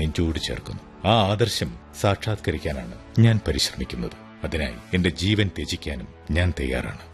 നെഞ്ചോട് ചേർക്കുന്നു ആ ആദർശം സാക്ഷാത്കരിക്കാനാണ് ഞാൻ പരിശ്രമിക്കുന്നത് അതിനായി എന്റെ ജീവൻ ത്യജിക്കാനും ഞാൻ തയ്യാറാണ്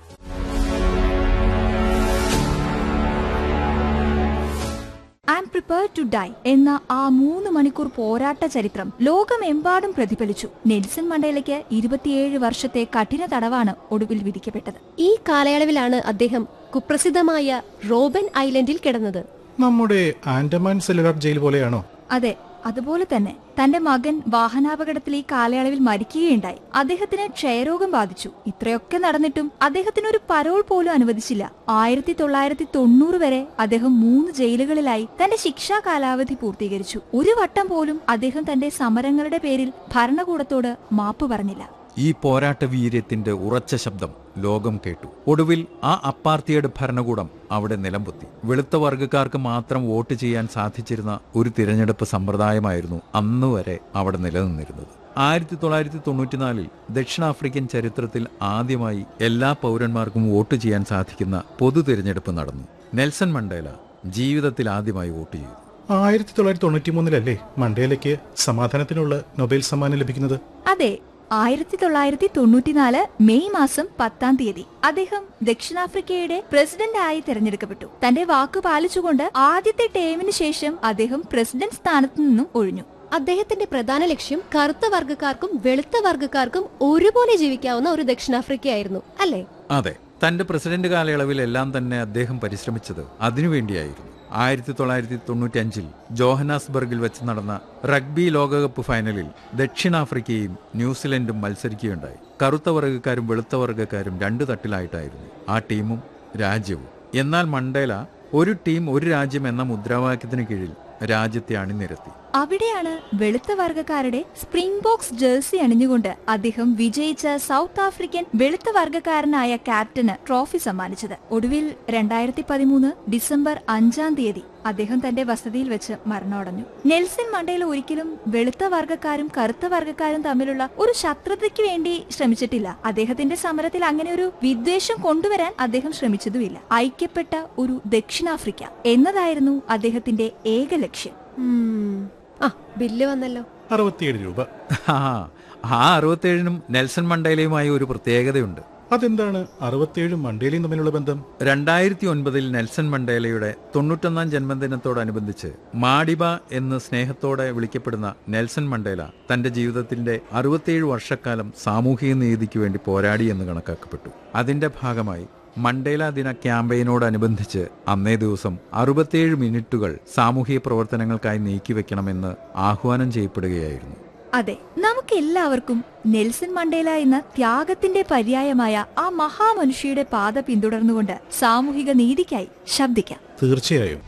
I am prepared to die എന്ന ആ മൂന്ന് മണിക്കൂർ പോരാട്ട ചരിത്രം ലോകമെമ്പാടും പ്രതിഫലിച്ചു നെൽസൺ മണ്ടേലയ്ക്ക് ഇരുപത്തിയേഴ് വർഷത്തെ കഠിന തടവാണ് ഒടുവിൽ വിധിക്കപ്പെട്ടത് ഈ കാലയളവിലാണ് അദ്ദേഹം കുപ്രസിദ്ധമായ റോബൻ ഐലൻഡിൽ കിടന്നത് നമ്മുടെ ആൻഡമാൻ സെല്ലുലാർ ജയിൽ പോലെയാണോ അതെ അതുപോലെ തന്നെ തന്റെ മകൻ വാഹനാപകടത്തിൽ ഈ കാലയളവിൽ മരിക്കുകയുണ്ടായി അദ്ദേഹത്തിന് ക്ഷയരോഗം ബാധിച്ചു ഇത്രയൊക്കെ നടന്നിട്ടും അദ്ദേഹത്തിന് ഒരു പരോൾ പോലും അനുവദിച്ചില്ല ആയിരത്തി തൊള്ളായിരത്തി തൊണ്ണൂറ് വരെ അദ്ദേഹം മൂന്ന് ജയിലുകളിലായി തന്റെ ശിക്ഷാ കാലാവധി പൂർത്തീകരിച്ചു ഒരു വട്ടം പോലും അദ്ദേഹം തന്റെ സമരങ്ങളുടെ പേരിൽ ഭരണകൂടത്തോട് മാപ്പ് പറഞ്ഞില്ല ഈ പോരാട്ട വീര്യത്തിന്റെ ഉറച്ച ശബ്ദം ലോകം കേട്ടു ഒടുവിൽ ആ അപ്പാർത്തിയുടെ ഭരണകൂടം അവിടെ നിലംപൊത്തി വെളുത്ത വർഗ്ഗക്കാർക്ക് മാത്രം വോട്ട് ചെയ്യാൻ സാധിച്ചിരുന്ന ഒരു തിരഞ്ഞെടുപ്പ് സമ്പ്രദായമായിരുന്നു അന്ന് വരെ അവിടെ നിലനിന്നിരുന്നത് ആയിരത്തി തൊള്ളായിരത്തി തൊണ്ണൂറ്റിനാലിൽ ദക്ഷിണാഫ്രിക്കൻ ചരിത്രത്തിൽ ആദ്യമായി എല്ലാ പൗരന്മാർക്കും വോട്ട് ചെയ്യാൻ സാധിക്കുന്ന പൊതു തിരഞ്ഞെടുപ്പ് നടന്നു നെൽസൺ മണ്ടേല ജീവിതത്തിൽ ആദ്യമായി വോട്ട് ചെയ്തു ആയിരത്തി തൊള്ളായിരത്തി തൊണ്ണൂറ്റി മൂന്നിലല്ലേ മണ്ടേലയ്ക്ക് സമാധാനത്തിനുള്ള നൊബേൽ സമ്മാനം ലഭിക്കുന്നത് അതെ ആയിരത്തി തൊള്ളായിരത്തി തൊണ്ണൂറ്റിനാല് മെയ് മാസം പത്താം തീയതി അദ്ദേഹം ദക്ഷിണാഫ്രിക്കയുടെ പ്രസിഡന്റ് ആയി തെരഞ്ഞെടുക്കപ്പെട്ടു തന്റെ വാക്ക് പാലിച്ചുകൊണ്ട് ആദ്യത്തെ ടേമിന് ശേഷം അദ്ദേഹം പ്രസിഡന്റ് സ്ഥാനത്തു നിന്നും ഒഴിഞ്ഞു അദ്ദേഹത്തിന്റെ പ്രധാന ലക്ഷ്യം കറുത്ത വർഗ്ഗക്കാർക്കും വെളുത്ത വർഗ്ഗക്കാർക്കും ഒരുപോലെ ജീവിക്കാവുന്ന ഒരു ദക്ഷിണാഫ്രിക്കയായിരുന്നു അല്ലേ അതെ തന്റെ പ്രസിഡന്റ് കാലയളവിൽ എല്ലാം തന്നെ അദ്ദേഹം പരിശ്രമിച്ചത് അതിനുവേണ്ടിയായിരുന്നു ആയിരത്തി തൊള്ളായിരത്തി തൊണ്ണൂറ്റി അഞ്ചിൽ ജോഹനാസ്ബർഗിൽ വെച്ച് നടന്ന റഗ്ബി ലോകകപ്പ് ഫൈനലിൽ ദക്ഷിണാഫ്രിക്കയും ന്യൂസിലൻഡും മത്സരിക്കുകയുണ്ടായി കറുത്ത വർഗ്ഗക്കാരും വെളുത്ത വർഗ്ഗക്കാരും രണ്ടു തട്ടിലായിട്ടായിരുന്നു ആ ടീമും രാജ്യവും എന്നാൽ മണ്ടേല ഒരു ടീം ഒരു രാജ്യം എന്ന മുദ്രാവാക്യത്തിന് കീഴിൽ രാജ്യത്തെ അണിനിരത്തി അവിടെയാണ് വെളുത്ത വർഗ്ഗക്കാരുടെ സ്പ്രിംഗ് ബോക്സ് ജേഴ്സി അണിഞ്ഞുകൊണ്ട് അദ്ദേഹം വിജയിച്ച സൗത്ത് ആഫ്രിക്കൻ വെളുത്ത വർഗ്ഗക്കാരനായ ക്യാപ്റ്റന് ട്രോഫി സമ്മാനിച്ചത് ഒടുവിൽ രണ്ടായിരത്തി പതിമൂന്ന് ഡിസംബർ അഞ്ചാം തീയതി അദ്ദേഹം തന്റെ വസതിയിൽ വെച്ച് മരണമടഞ്ഞു നെൽസൺ മണ്ടേല ഒരിക്കലും വെളുത്ത വർഗ്ഗക്കാരും കറുത്ത വർഗ്ഗക്കാരും തമ്മിലുള്ള ഒരു ശത്രുതയ്ക്ക് വേണ്ടി ശ്രമിച്ചിട്ടില്ല അദ്ദേഹത്തിന്റെ സമരത്തിൽ അങ്ങനെ ഒരു വിദ്വേഷം കൊണ്ടുവരാൻ അദ്ദേഹം ശ്രമിച്ചതുമില്ല ഐക്യപ്പെട്ട ഒരു ദക്ഷിണാഫ്രിക്ക എന്നതായിരുന്നു അദ്ദേഹത്തിന്റെ ഏക ലക്ഷ്യം ഉം. ആ ബില്ല് വന്നല്ലോ അറുപത്തിയേഴ് രൂപ ആ ആ അറുപത്തേഴിനും നെൽസൺ മണ്ടേലയുമായി ഒരു പ്രത്യേകതയുണ്ട് അതെന്താണ് അറുപത്തിയേഴും മണ്ടേലയും തമ്മിലുള്ള ബന്ധം രണ്ടായിരത്തി ഒൻപതിൽ നെൽസൺ മണ്ടേലയുടെ തൊണ്ണൂറ്റൊന്നാം ജന്മദിനത്തോടനുബന്ധിച്ച് മാഡിബ എന്ന് സ്നേഹത്തോടെ വിളിക്കപ്പെടുന്ന നെൽസൺ മണ്ടേല തന്റെ ജീവിതത്തിന്റെ അറുപത്തിയേഴ് വർഷക്കാലം സാമൂഹിക നീതിക്ക് വേണ്ടി പോരാടി എന്ന് കണക്കാക്കപ്പെട്ടു അതിന്റെ ഭാഗമായി മണ്ടേല ദിന ക്യാമ്പയിനോടനുബന്ധിച്ച് അന്നേ ദിവസം അറുപത്തിയേഴ് മിനിറ്റുകൾ സാമൂഹിക പ്രവർത്തനങ്ങൾക്കായി നീക്കിവെക്കണമെന്ന് ആഹ്വാനം ചെയ്യപ്പെടുകയായിരുന്നു അതെ നമുക്കെല്ലാവർക്കും നെൽസൺ മണ്ടേല എന്ന ത്യാഗത്തിന്റെ പര്യായമായ ആ മഹാമനുഷ്യയുടെ പാത പിന്തുടർന്നുകൊണ്ട് സാമൂഹിക നീതിക്കായി ശബ്ദിക്കാം തീർച്ചയായും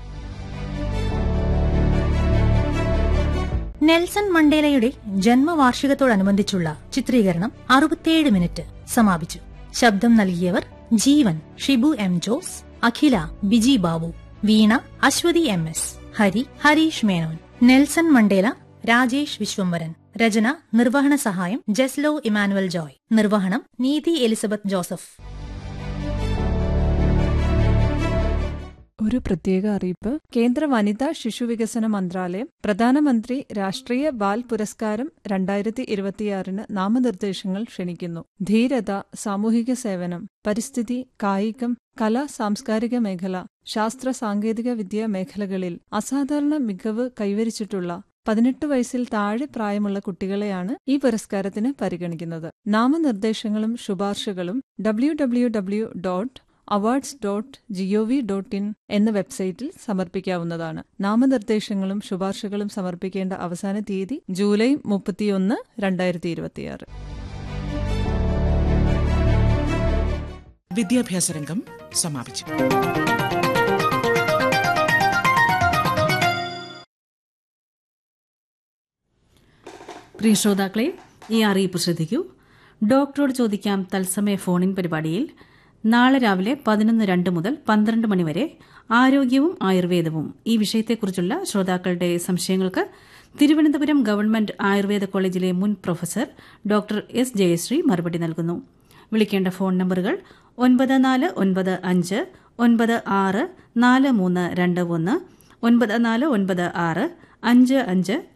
നെൽസൺ മണ്ടേലയുടെ ജന്മവാർഷികത്തോടനുബന്ധിച്ചുള്ള ചിത്രീകരണം അറുപത്തിയേഴ് മിനിറ്റ് സമാപിച്ചു ശബ്ദം നൽകിയവർ Jeevan Shibu M Jose Akhila Biji Babu Veena Ashwathy M S Hari Harish Menon Nelson Mandela Rajesh Vishwambharan രചന നിർവഹണ സഹായം ജെസ്ലോ ഇമാനുവൽ ജോയ് നിർവഹണം നീതി എലിസബത്ത് ജോസഫ് ഒരു പ്രത്യേക അറിയിപ്പ് കേന്ദ്ര വനിതാ ശിശുവികസന മന്ത്രാലയം പ്രധാനമന്ത്രി രാഷ്ട്രീയ ബാൽ പുരസ്കാരം രണ്ടായിരത്തി ഇരുപത്തിയാറിന് നാമനിർദ്ദേശങ്ങൾ ക്ഷണിക്കുന്നു ധീരത സാമൂഹിക സേവനം പരിസ്ഥിതി കായികം കലാ സാംസ്കാരിക മേഖല ശാസ്ത്ര സാങ്കേതിക വിദ്യ മേഖലകളിൽ അസാധാരണ മികവ് കൈവരിച്ചിട്ടുള്ള പതിനെട്ട് വയസ്സിൽ താഴെ പ്രായമുള്ള കുട്ടികളെയാണ് ഈ പുരസ്കാരത്തിന് പരിഗണിക്കുന്നത് നാമനിർദ്ദേശങ്ങളും ശുപാർശകളും W W W dot awards dot G O V dot in എന്ന വെബ്സൈറ്റിൽ സമർപ്പിക്കാവുന്നതാണ് നാമനിർദ്ദേശങ്ങളും ശുപാർശകളും സമർപ്പിക്കേണ്ട അവസാന തീയതി ജൂലൈ മുപ്പത്തിയൊന്ന് രണ്ടായിരത്തി ഇരുപത്തിയാറ് വിദ്യാഭ്യാസ രംഗം സമാപിച്ചു പ്രിയ ശ്രോതാക്കളെ ഈ അറിയിപ്പ് ശ്രദ്ധിക്കൂ ഡോക്ടറോട് ചോദിക്കാം തത്സമയ ഫോണിൻ പരിപാടിയിൽ നാളെ രാവിലെ പതിനൊന്ന് രണ്ട് മുതൽ പന്ത്രണ്ട് മണിവരെ ആരോഗ്യവും ആയുർവേദവും ഈ വിഷയത്തെക്കുറിച്ചുള്ള ശ്രോതാക്കളുടെ സംശയങ്ങൾക്ക് തിരുവനന്തപുരം ഗവൺമെന്റ് ആയുർവേദ കോളേജിലെ മുൻ പ്രൊഫസർ ഡോക്ടർ എസ് ജയശ്രീ മറുപടി നൽകുന്നു വിളിക്കേണ്ട ഫോൺ നമ്പറുകൾ ഒൻപത് നാല് ഒൻപത് അഞ്ച് ഒൻപത് ആറ് നാല് മൂന്ന് രണ്ട് ഒന്ന് ഒൻപത് നാല് ഒൻപത് ആറ് അഞ്ച് അഞ്ച്